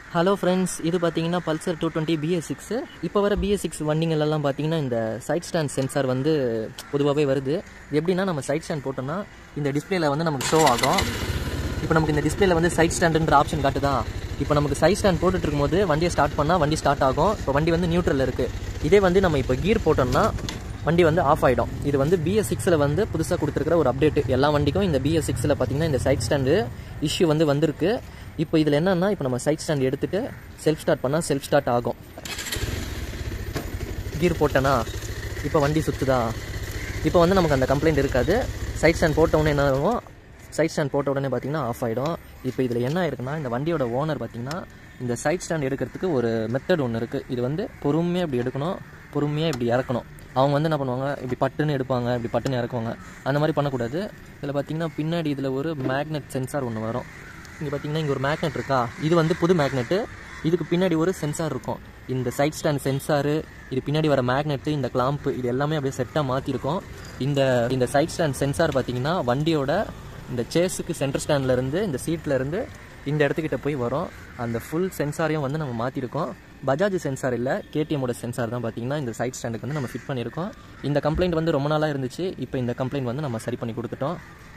hello friends இது பார்த்தீங்கன்னா Pulsar two twenty BS six இப்போ வர பிஎஸ் சிக்ஸ் வண்டிங்களெல்லாம் பார்த்தீங்கன்னா இந்த சைட் ஸ்டாண்ட் சென்சார் வந்து பொதுவாகவே வருது இது எப்படின்னா நம்ம சைட் ஸ்டாண்ட் போட்டோம்னா இந்த டிஸ்பிளேல வந்து நமக்கு ஷோ ஆகும் இப்போ நமக்கு இந்த டிஸ்பிளேல வந்து சைட் ஸ்டாண்டுன்ற ஆப்ஷன் காட்டுதா இப்போ நமக்கு சைட் ஸ்டாண்ட் போட்டுட்டு இருக்கும்போது வண்டியை ஸ்டார்ட் பண்ணால் வண்டி ஸ்டார்ட் ஆகும் இப்போ வண்டி வந்து நியூட்ரல் இருக்குது இதே வந்து நம்ம இப்போ கீர் போட்டோம்னா வண்டி வந்து ஆஃப் ஆகிடும் இது வந்து பிஎஸ் சிக்ஸில் வந்து புதுசாக கொடுத்துருக்கிற ஒரு அப்டேட் எல்லா வண்டிக்கும் இந்த பிஎஸ் சிக்ஸில் பார்த்தீங்கன்னா இந்த சைட் ஸ்டாண்டு இஷ்யூ வந்து வந்திருக்கு இப்போ இதில் என்னன்னா இப்போ நம்ம சைட் ஸ்டாண்ட் எடுத்துட்டு செல்ஃப் ஸ்டார்ட் பண்ணால் செல்ஃப் ஸ்டார்ட் ஆகும் கீர் போட்டேனா இப்போ வண்டி சுற்றுதா இப்போ வந்து நமக்கு அந்த கம்ப்ளைண்ட் இருக்காது சைட் ஸ்டாண்ட் போட்ட உடனே என்ன ஆகும் சைட் ஸ்டாண்ட் போட்ட உடனே பார்த்தீங்கன்னா ஆஃப் ஆகிடும் இப்போ இதில் என்ன இருக்குன்னா இந்த வண்டியோட ஓனர் பார்த்தீங்கன்னா இந்த சைட் ஸ்டாண்ட் எடுக்கிறதுக்கு ஒரு மெத்தட் ஒன்று இருக்குது இது வந்து பொறுமையாக இப்படி எடுக்கணும் பொறுமையாக இப்படி இறக்கணும் அவங்க வந்து என்ன பண்ணுவாங்க இப்படி பட்டுன்னு எடுப்பாங்க இப்படி பட்டுன்னு இறக்குவாங்க அந்த மாதிரி பண்ணக்கூடாது இதில் பார்த்தீங்கன்னா பின்னாடி இதில் ஒரு மேக்னெட் சென்சார் ஒன்று வரும் இங்கே பார்த்தீங்கன்னா இங்கே ஒரு மேக்னெட் இருக்கா இது வந்து புது மேக்னெட்டு இதுக்கு பின்னாடி ஒரு சென்சார் இருக்கும் இந்த சைட் ஸ்டாண்ட் சென்சாரு இது பின்னாடி வர மேக்னெட்டு இந்த கிளாம்ப்பு இது எல்லாமே அப்படியே செட்டாக மாற்றிருக்கோம் இந்த இந்த சைட் ஸ்டாண்ட் சென்சார் பார்த்தீங்கன்னா வண்டியோட இந்த சேஸுக்கு சென்டர் ஸ்டாண்ட்ல இருந்து இந்த சீட்ல இருந்து இந்த இடத்துக்கிட்ட போய் வரும் அந்த ஃபுல் சென்சாரையும் வந்து நம்ம மாற்றிருக்கோம் பஜாஜ் சென்சார் இல்லை கேடிஎம்மோட சென்சார் தான் பார்த்தீங்கன்னா இந்த சைட் ஸ்டாண்டுக்கு வந்து நம்ம ஃபிட் பண்ணியிருக்கோம் இந்த கம்ப்ளைண்ட் வந்து ரொம்ப நாளாக இருந்துச்சு இப்போ இந்த கம்ப்ளைண்ட் வந்து நம்ம சரி பண்ணி கொடுத்துட்டோம்